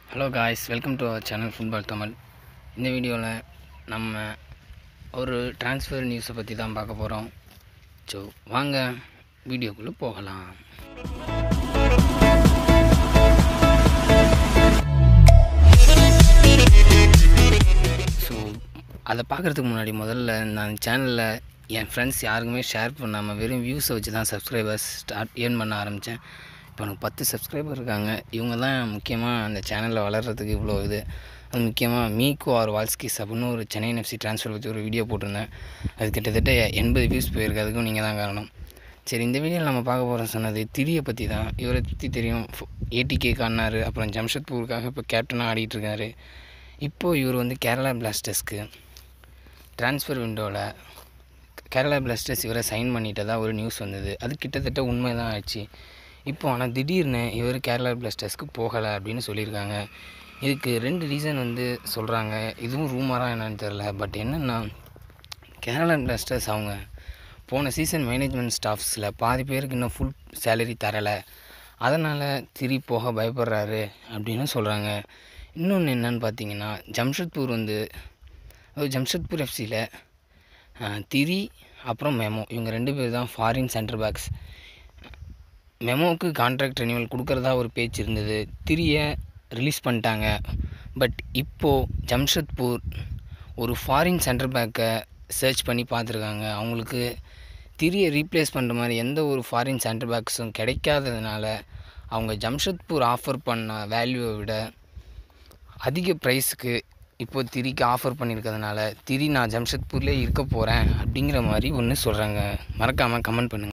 hello guys welcome to our channel football Tamil இந்த வீடியோவில் நம்ம ஒரு ட்ரான்ஸ்ஃபர் நியூஸை பற்றி தான் பார்க்க போகிறோம் ஸோ வாங்க வீடியோக்குள்ளே போகலாம் ஸோ அதை பார்க்குறதுக்கு முன்னாடி முதல்ல நான் சேனலில் என் ஃப்ரெண்ட்ஸ் யாருக்குமே ஷேர் பண்ணாமல் வெறும் வியூஸை வச்சு தான் சப்ஸ்கிரைபர்ஸ் ஸ்டார்ட் ஏர்ன் பண்ண ஆரம்பித்தேன் இப்போ எனக்கு பத்து சப்ஸ்கிரைபர் இருக்காங்க இவங்க தான் முக்கியமாக அந்த சேனலில் வளர்கிறதுக்கு இவ்வளோ இது அது முக்கியமாக மீகோ ஆர் வால்ஸ்கிஸ் அப்படின்னு ஒரு சென்னை எஃப்சி ட்ரான்ஸ்ஃபர் பற்றி ஒரு வீடியோ போட்டிருந்தேன் அது கிட்டத்தட்ட எண்பது வியூஸ் போயிருக்கு அதுக்கும் நீங்கள் தான் காரணம் சரி இந்த வீடியோவில் நம்ம பார்க்க போகிற சொன்னது திரியை பற்றி தான் இவரை பற்றி தெரியும் ஏடிகே காணார் அப்புறம் ஜம்ஷத்பூருக்காக இப்போ கேப்டனாக ஆடிட்டு இருக்காரு இப்போது இவர் வந்து கேரளா பிளாஸ்டர்ஸ்க்கு ட்ரான்ஸ்ஃபர் விண்டோவில் கேரளா பிளாஸ்டர்ஸ் இவரை சைன் பண்ணிட்டதா ஒரு நியூஸ் வந்தது அது கிட்டத்தட்ட உண்மை தான் ஆச்சு இப்போ ஆனால் திடீர்னு இவர் கேரளா பிளாஸ்டர்ஸ்க்கு போகலை அப்படின்னு சொல்லியிருக்காங்க இதுக்கு ரெண்டு ரீசன் வந்து சொல்கிறாங்க இதுவும் ரூமராக என்னன்னு தெரில பட் என்னென்னா கேரளா பிளாஸ்டர்ஸ் அவங்க போன சீசன் மேனேஜ்மெண்ட் ஸ்டாஃப்ஸில் பாதி பேருக்கு இன்னும் ஃபுல் சேலரி தரலை அதனால் திரி போக பயப்படுறாரு அப்படின்னு சொல்கிறாங்க இன்னொன்று என்னன்னு பார்த்தீங்கன்னா ஜம்ஷத்பூர் வந்து அதாவது ஜம்ஷத்பூர் எஃப்சியில் திரி அப்புறம் மெமோ இவங்க ரெண்டு பேர் தான் ஃபாரின் சென்டர் பேக்ஸ் மெமோவுக்கு கான்ட்ராக்ட் ரெனியூவல் கொடுக்குறதா ஒரு பேச்சு இருந்தது திரியை ரிலீஸ் பண்ணிட்டாங்க பட் இப்போது ஜம்ஷத்பூர் ஒரு ஃபாரின் சென்டர் பேக்கை சர்ச் பண்ணி பார்த்துருக்காங்க அவங்களுக்கு திரியை ரீப்ளேஸ் பண்ணுற மாதிரி எந்த ஒரு ஃபாரின் சென்டர் பேக்ஸும் கிடைக்காததுனால அவங்க ஜம்ஷத்பூர் ஆஃபர் பண்ண வேல்யூவை விட அதிக ப்ரைஸுக்கு இப்போ திரிக்கு ஆஃபர் பண்ணியிருக்கிறதுனால திரி நான் ஜம்ஷத்பூர்லேயே இருக்க போகிறேன் அப்படிங்கிற மாதிரி ஒன்று சொல்கிறாங்க மறக்காமல் கமெண்ட் பண்ணுங்கள்